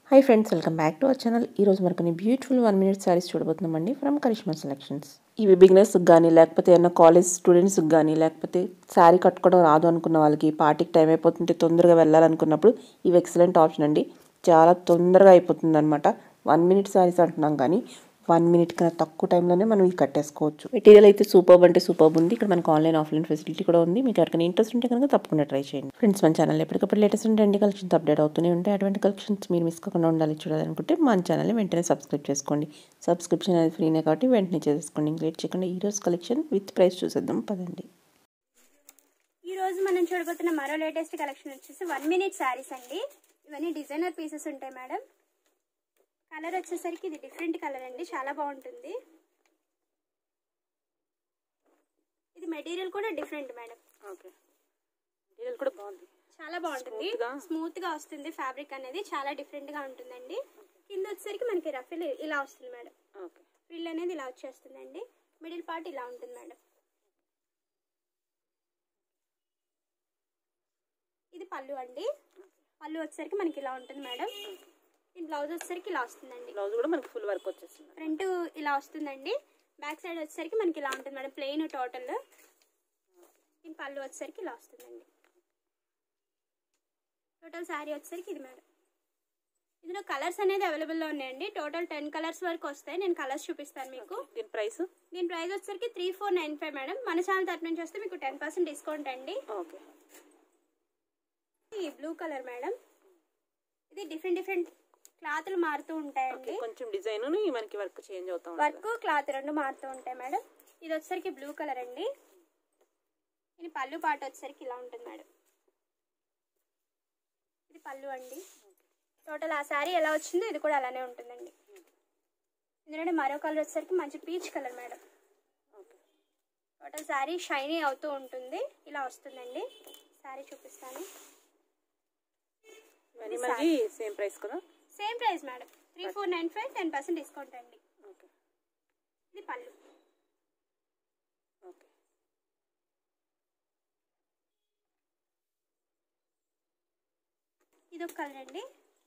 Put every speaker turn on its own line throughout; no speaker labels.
High friends welcome back to our channel ఈరోజు మనకు కొన్ని బ్యూటిఫుల్ వన్ మినిట్ శారీస్ చూడబోతున్నామండి ఫ్రమ్ కరిష్మా సెలెక్షన్స్ ఇవి బిగినర్స్కి కానీ లేకపోతే ఏమన్నా కాలేజ్ స్టూడెంట్స్కి కానీ లేకపోతే శారీ కట్టుకోవడం రాదు అనుకున్న వాళ్ళకి పార్టీకి టైం అయిపోతుంటే తొందరగా వెళ్ళాలనుకున్నప్పుడు ఇవి ఎక్సలెంట్ ఆప్షన్ అండి చాలా తొందరగా అయిపోతుంది అనమాట వన్ మినిట్ శారీస్ అంటున్నాం కానీ వన్ మినిట్ కన్నా తక్కువ టైంలోనే మనం ఇది కట్టేసుకోవచ్చు మెటీరియల్ అయితే సూపర్ అంటే సూపర్ ఉంది ఇక్కడ మనకు ఆన్లైన్ ఆఫ్లైన్ ఫెసిలిటీ కూడా ఉంది మీకు ఎవరికైనా ఇంట్రెస్ట్ ఉంటే కనుక తప్పకుండా ట్రై చేయండి ఫ్రెండ్స్ మన ఛానల్ ఎప్పటికప్పుడు లేటెస్ట్ ఉంటే కలెక్షన్స్ అప్డేట్ అవుతూనే ఉంటాయి అటువంటి కలెక్షన్స్ మీరు మిస్ కాకుండా ఉండాలి చూడాలనుకుంటే మన ఛానల్ని వెంటనే సబ్స్క్రైబ్ చేసుకోండి సబ్స్క్రిప్షన్ అనేది ఫ్రీనే కాబట్టి వెంటనే చేసేసుకోండి ఇంక లేట్ చేయకుండా ఈ రోజు కలెక్షన్ విత్ ప్రైస్ చూసేద్దాం పదండి
ఈ రోజు మనం చూడబోతున్న మరో లేటెస్ట్ కలెక్షన్ వచ్చేసి వన్ మినిట్ శారీస్ అండి ఇవన్నీ డిజైనర్ పీసెస్ ఉంటాయి మేడం కలర్ వచ్చేసరికి ఇది డిఫరెంట్ కలర్ అండి చాలా బాగుంటుంది ఇది మెటీరియల్ కూడా డిఫరెంట్ మేడం
ఓకే మెటీరియల్ కూడా బాగుంది
చాలా బాగుంటుంది
Smooth గా?
స్మూత్ గా వస్తుంది ఫ్యాబ్రిక్ అనేది చాలా డిఫరెంట్ గా ఉంటుందండి కింద వచ్చేసరికి మనకి రఫిల్ ఇలా వస్తుంది మేడం
ఓకే
ఫ్రిల్ అనేది ఇలా వచ్చేస్తుందండి మిడిల్ పార్ట్ ఇలా ఉంటుంది మేడం ఇది పళ్ళు అండి పళ్ళు వచ్చేసరికి మనకి ఇలా ఉంటుంది మేడం దీని బ్లౌజ్ వచ్చేసరికి ఇలా వస్తుందండి
బ్లౌజ్ కూడా మనకి ఫుల్ వర్క్ వచ్చేస్తుంది
ఫ్రంట్ ఇలా వస్తుందండి బ్యాక్ సైడ్ వచ్చేసరికి మనకి ఇలా ఉంటుంది మేడం ప్లెయిన్ టోటల్ దీని పళ్ళు వచ్చేసరికి ఇలా వస్తుందండి టోటల్ శారీ వచ్చేసరికి ఇది మేడం ఇందులో కలర్స్ అనేది అవైలబుల్లో ఉన్నాయండి టోటల్ టెన్ కలర్స్ వరకు వస్తాయి నేను కలర్స్ చూపిస్తాను మీకు
దీని ప్రైస్
దీని ప్రైస్ వచ్చేసరికి three four nine five madam మన ఛానల్ తరపు నుంచి వస్తే మీకు టెన్ పర్సెంట్ డిస్కౌంట్ అండి
ఓకే
ఈ బ్లూ కలర్ మేడం ఇది డిఫరెంట్ డిఫరెంట్ క్లాత్లు మారుతూ ఉంటాయండి
కొంచెం డిజైన్ మనకి వర్క్ చేంజ్ అవుతా
వర్క్ క్లాత్ రెండు మారుతూ ఉంటాయి మేడం ఇది వచ్చేసరికి బ్లూ కలర్ అండి ఇది పళ్ళు పాట వచ్చేసరికి ఇలా ఉంటుంది మేడం ఇది పళ్ళు అండి టోటల్ ఆ శారీ ఎలా వచ్చిందో ఇది కూడా అలానే ఉంటుందండి ఇందులోనే మరో కలర్ వచ్చేసరికి మంచి peach colour madam total sari shiny అవుతూ ఉంటుంది ఇలా వస్తుందండి శారీ చూపిస్తాను
ఇవన్నీ మనకి సేమ్ ప్రైస్ కదా
same price madam three four nine five ten percent discount అండి
ఓకే
ఇది పళ్ళు
ఓకే
ఇది ఒక కలర్ అండి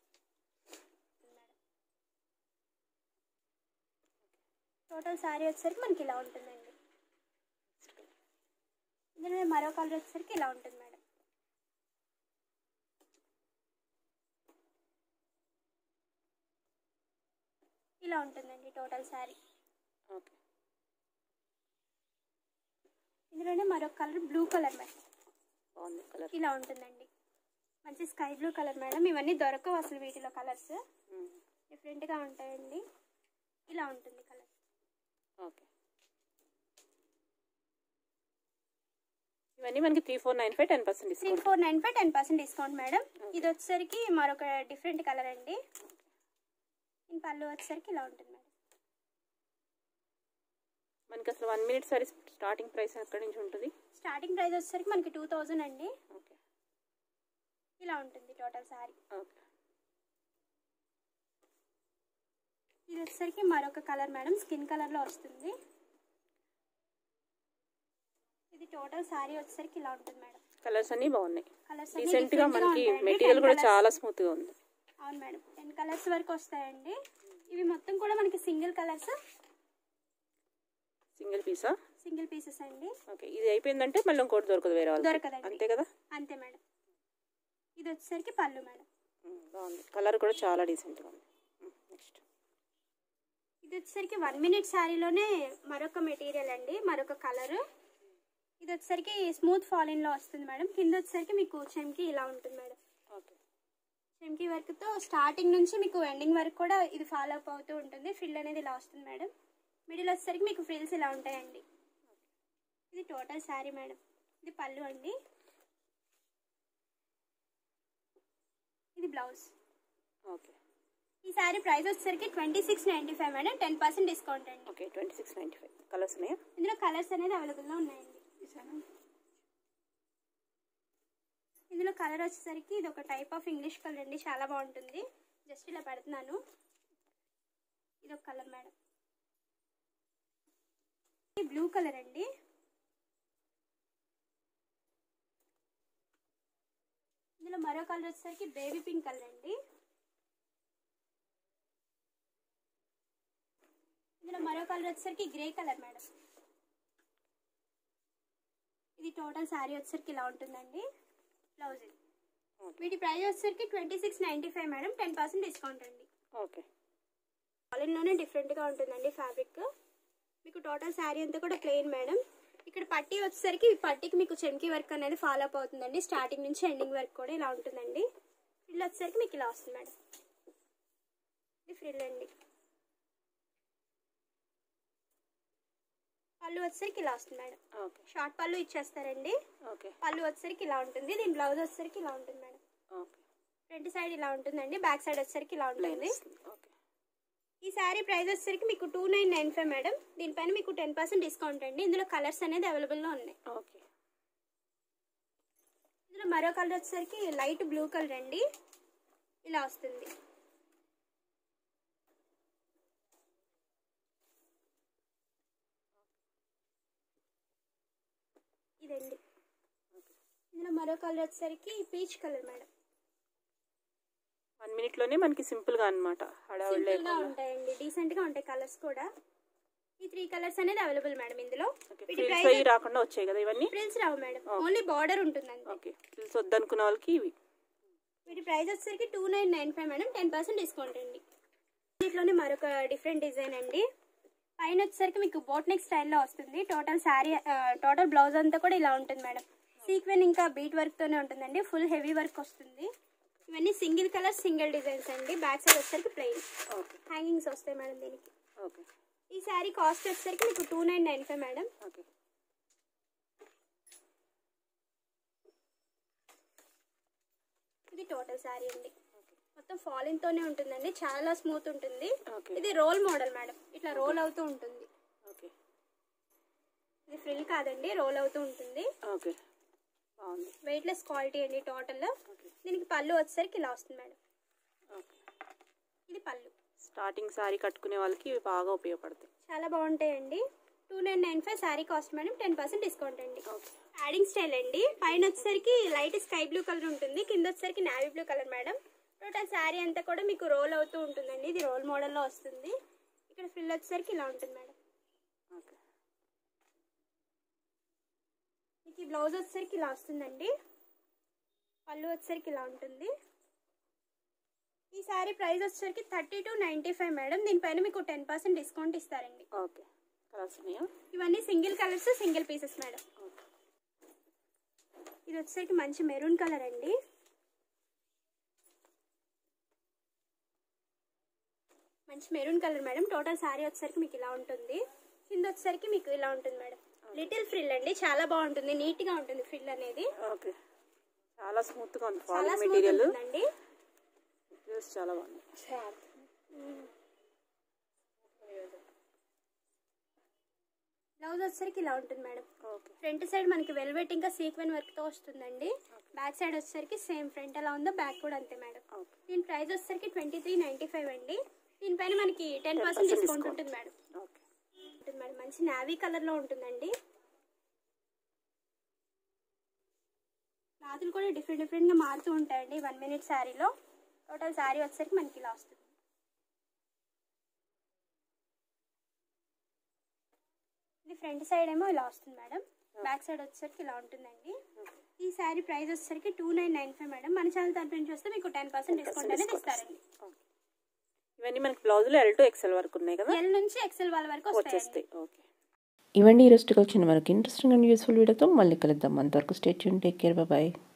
టోటల్ శారీ వచ్చేసరికి మనకి ఇలా ఉంటుందండి ఇందులో మరో కలర్ వచ్చేసరికి ఇలా ఉంటుంది మేడం ఇలా ఉంటుందండి టోటల్ శారీ
ఓకే
ఇందులోనే మరో కలర్ బ్లూ కలర్ మేడం
బాగుంది కలర్
ఇలా ఉంటుందండి మంచి స్కై బ్లూ కలర్ మేడం ఇవన్నీ దొరకవు అసలు వీటిలో కలర్స్ డిఫరెంట్గా ఉంటాయండి ఇలా ఉంటుంది కలర్
ఓకే ఇవన్నీ మనకి three four nine five ten percent
three
discount
four nine five ten percent discount madam ఇది వచ్చేసరికి మరొక డిఫరెంట్ కలర్ అండి దీని పళ్ళు వచ్చేసరికి ఇలా ఉంటుంది మేడం
మనకి అసలు one minute sorry starting price ఎక్కడి నుంచి ఉంటుంది
స్టార్టింగ్ ప్రైస్ వచ్చేసరికి మనకి టూ థౌజండ్ అండి
ఓకే
ఇలా ఉంటుంది టోటల్ సారీ
ఓకే
ఇది వచ్చేసరికి మరొక కలర్ మేడం స్కిన్ కలర్లో వస్తుంది ఇది టోటల్ సారీ వచ్చేసరికి ఇలా ఉంటుంది మేడం
కలర్స్ అన్నీ బాగున్నాయి
కలర్స్
రీసెంట్ గా మనకి మెటీరియల్ కూడా చాలా స్మూత్ గా ఉంది
అవును మేడం టెన్ కలర్స్ వరకు వస్తాయండి ఇవి మొత్తం కూడా మనకి సింగిల్ కలర్స్
సింగిల్ పీసా
సింగిల్ పీసెస్ అండి
ఓకే ఇది అయిపోయిందంటే మళ్ళీ ఇంకోటి దొరకదు వేరే వాళ్ళు
దొరకదండి.
అంతే కదా
అంతే మేడం ఇది వచ్చేసరికి పళ్ళు మేడం
ఉమ్, బాగుంది కలర్ కూడా చాలా డీసెంట్గా ఉంది నెక్స్ట్
ఇది వచ్చేసరికి వన్ మినిట్ శారీలోనే మరొక మెటీరియల్ అండి మరొక కలర్ ఇది వచ్చేసరికి స్మూత్ ఫాలిన్ లో వస్తుంది మేడం కింద వచ్చేసరికి మీకు చెంకి ఇలా ఉంటుంది మేడం
ఓకే
చెంకి వర్క్ తో స్టార్టింగ్ నుంచి మీకు ఎండింగ్ వరకు కూడా ఇది ఫాలో అప్ అవుతూ ఉంటుంది ఫ్రిల్ అనేది ఇలా వస్తుంది మేడం మిడిల్ వచ్చేసరికి మీకు ఫ్రిల్స్ ఇలా ఉంటాయండి ఇది టోటల్ శారీ మేడం ఇది పళ్ళు అండి ఇది బ్లౌజ్
ఓకే
ఈ శారీ ప్రైస్ వచ్చేసరికి twenty six ninety five madam ten percent discount అండి
okay twenty six ninety five colours ఉన్నాయా
ఇందులో కలర్స్ అనేది అవైలబుల్లో ఉన్నాయండి ఇందులో కలర్ వచ్చేసరికి ఇది ఒక టైప్ ఆఫ్ ఇంగ్లీష్ కలర్ అండి చాలా బాగుంటుంది జస్ట్ ఇలా పెడుతున్నాను ఇది ఒక కలర్ మేడం బ్లూ కలర్ అండి ఇందులో మరో కలర్ వచ్చేసరికి బేబీ పింక్ కలర్ అండి ఇందులో మరో కలర్ వచ్చేసరికి గ్రే కలర్ మేడం ఇది టోటల్ శారీ వచ్చేసరికి ఇలా ఉంటుందండి బ్లౌజ్ ఇది వీటి ప్రైస్ వచ్చేసరికి twenty six ninety five madam ten percent discount అండి
ఓకే
ఆన్లైన్లోనే డిఫరెంట్గా ఉంటుందండి ఫ్యాబ్రిక్ మీకు టోటల్ శారీ అంతా కూడా ప్లెయిన్ మేడం ఇక్కడ పట్టీ వచ్చేసరికి ఈ పట్టీకి మీకు చెమ్కీ వర్క్ అనేది ఫాలో అప్ అవుతుందండి స్టార్టింగ్ నుంచి ఎండింగ్ వర్క్ కూడా ఇలా ఉంటుందండి ఫ్రిల్ వచ్చేసరికి మీకు ఇలా వస్తుంది మేడం ఇది ఫ్రిల్ అండి పళ్ళు వచ్చేసరికి ఇలా వస్తుంది మేడం
ఓకే
షార్ట్ పళ్ళు ఇచ్చేస్తారండి
ఓకే
పళ్ళు వచ్చేసరికి ఇలా ఉంటుంది దీని బ్లౌజ్ వచ్చేసరికి ఇలా ఉంటుంది మేడం
ఓకే
ఫ్రంట్ సైడ్ ఇలా ఉంటుందండి బ్యాక్ సైడ్ వచ్చేసరికి ఇలా ఉంటుంది
ఓకే
ఈ శారీ ప్రైస్ వచ్చేసరికి మీకు two nine nine five madam దీనిపైన మీకు టెన్ పర్సెంట్ డిస్కౌంట్ అండి ఇందులో కలర్స్ అనేది అవైలబుల్లో ఉన్నాయి
ఓకే
ఇందులో మరో కలర్ వచ్చేసరికి లైట్ బ్లూ కలర్ అండి ఇలా వస్తుంది ఇదండి ఇందులో మరో కలర్ వచ్చేసరికి పీచ్ కలర్ మేడం
వన్ మినిట్లోనే మనకి సింపుల్గా అనమాట హడావుడి
సింపుల్ గా
లేకుండా
ఉంటాయండి డీసెంట్ గా ఉంటాయి కలర్స్ కూడా ఈ త్రీ కలర్స్ అనేది అవైలబుల్ మేడం ఇందులో
ఓకే
వీటి
ఫ్రిల్స్
ప్రైస్
అవి రాకుండా వచ్చాయి కదా ఇవన్నీ
ఫ్రిల్స్ రావు మేడం ఓన్లీ బార్డర్ ఉంటుందండి
ఓకే ఫ్రిల్స్ వద్దనుకున్న వాళ్ళకి ఇవి
వీటి ప్రైస్ వచ్చేసరికి two nine nine five madam ten percent discount అండి దీంట్లోనే మరొక డిఫరెంట్ డిజైన్ అండి పైన వచ్చేసరికి మీకు బోట్ నెక్ స్టైల్లో వస్తుంది టోటల్ శారీ టోటల్ బ్లౌజ్ అంతా కూడా ఇలా ఉంటుంది మేడం సీక్వెన్ ఇంకా బీట్ వర్క్తోనే ఉంటుందండి ఫుల్ హెవీ వర్క్ వస్తుంది ఇవన్నీ సింగిల్ కలర్ సింగిల్ డిజైన్స్ అండి బ్యాక్ సైడ్ వచ్చేసరికి ప్లెయిన్
ఓకే
హ్యాంగింగ్స్ వస్తాయి మేడం దీనికి
ఓకే
ఈ శారీ కాస్ట్ వచ్చేసరికి మీకు two nine nine five madam
okay
ఇది టోటల్ శారీ అండి మొత్తం ఫాలిన్ తోనే ఉంటుందండి చాలా స్మూత్ ఉంటుంది
ఓకే
ఇది రోల్ మోడల్ మేడం ఇట్లా రోల్ అవుతూ ఉంటుంది
ఓకే
ఇది ఫ్రిల్ కాదండి రోల్ అవుతూ ఉంటుంది
ఓకే బాగుంది
వెయిట్లెస్ క్వాలిటీ అండి టోటల్
ఓకే
దీనికి పళ్ళు వచ్చేసరికి ఇలా వస్తుంది మేడం
ఓకే
ఇది పళ్ళు
స్టార్టింగ్ శారీ కట్టుకునే వాళ్ళకి ఇవి బాగా ఉపయోగపడతాయి
చాలా బాగుంటాయండి two nine nine five sari cost madam ten percent discount అండి
ఓకే
యాడింగ్ స్టైల్ అండి పైన వచ్చేసరికి లైట్ స్కై బ్లూ కలర్ ఉంటుంది కింద వచ్చేసరికి navy blue colour madam total sari అంతా కూడా మీకు రోల్ అవుతూ ఉంటుందండి ఇది రోల్ మోడల్లో వస్తుంది ఇక్కడ ఫిల్ వచ్చేసరికి ఇలా ఉంటుంది మేడం
ఓకే
మీకు ఈ బ్లౌజ్ వచ్చేసరికి ఇలా వస్తుందండి పళ్ళు వచ్చేసరికి ఇలా ఉంటుంది ఈ శారీ ప్రైస్ వచ్చేసరికి thirty two ninety five madam దీనిపైన మీకు టెన్ పర్సెంట్ డిస్కౌంట్ ఇస్తారండి
ఓకే కలర్స్ ఉన్నాయా
ఇవన్నీ single colours single pieces madam
okay
ఇది వచ్చేసరికి మంచి మెరూన్ కలర్ అండి మంచి maroon colour madam total sari వచ్చేసరికి మీకు ఇలా ఉంటుంది కింద వచ్చేసరికి మీకు ఇలా ఉంటుంది మేడం లిటిల్ ఫ్రిల్ అండి చాలా బాగుంటుంది నీట్ గా ఉంటుంది ఫ్రిల్ అనేది
ఓకే చాలా స్మూత్గా ఉంది
చాలా
ఫాలింగ్
స్మూత్
మెటీరియల్
ఉంటుందండి
మెటీరియల్స్ చాలా బాగుంది
బ్లౌజ్ వచ్చేసరికి ఇలా ఉంటుంది మేడం
ఓకే
ఫ్రంట్ సైడ్ మనకి వెల్వెట్ ఇంకా సీక్వెన్ వర్క్ తో వస్తుందండి బ్యాక్ సైడ్ వచ్చేసరికి సేమ్ ఫ్రంట్ ఎలా ఉందో బ్యాక్ కూడా అంతే మేడం
ఓకే
దీని ప్రైస్ వచ్చేసరికి ట్వంటీ త్రీ నైన్టీ ఫైవ్ అండి దీనిపైన మనకి టెన్ పర్సెంట్ డిస్కౌంట్ ఉంటుంది మేడం
ఓకే
ఉంటుంది మేడం మంచి నావీ కలర్ లో ఉంటుందండి క్లాతులు కూడా డిఫరెంట్ డిఫరెంట్ గా మారుతూ ఉంటాయండి వన్ మినిట్ శారీలో టోటల్ శారీ వచ్చేసరికి మనకి ఇలా వస్తుంది ఇది ఫ్రంట్ సైడ్ ఏమో ఇలా వస్తుంది మేడం బ్యాక్ సైడ్ వచ్చేసరికి ఇలా ఉంటుందండి ఈ శారీ ప్రైస్ వచ్చేసరికి two nine nine five madam మన ఛానల్ తరఫు నుంచి వస్తే మీకు టెన్ పర్సెంట్ డిస్కౌంట్ అనేది ఇస్తారండి
ఓకే ఇవన్నీ మనకి బ్లౌజులు ఎల్ టు ఎక్సెల్ వరకు ఉన్నాయి కదా
ఎల్ నుంచి ఎక్సెల్ వాళ్ళ వరకు వస్తాయండి
వచ్చేస్తాయి ఓకే
ఇవండి ఈరోజు వచ్చిన మనకి ఇంట్రెస్టింగ్ అండ్ యూస్ఫుల్ వీడియోతో మళ్ళీ కలుద్దాం అంతవరకు స్టేట్ టేక్ కేర్ బాయ్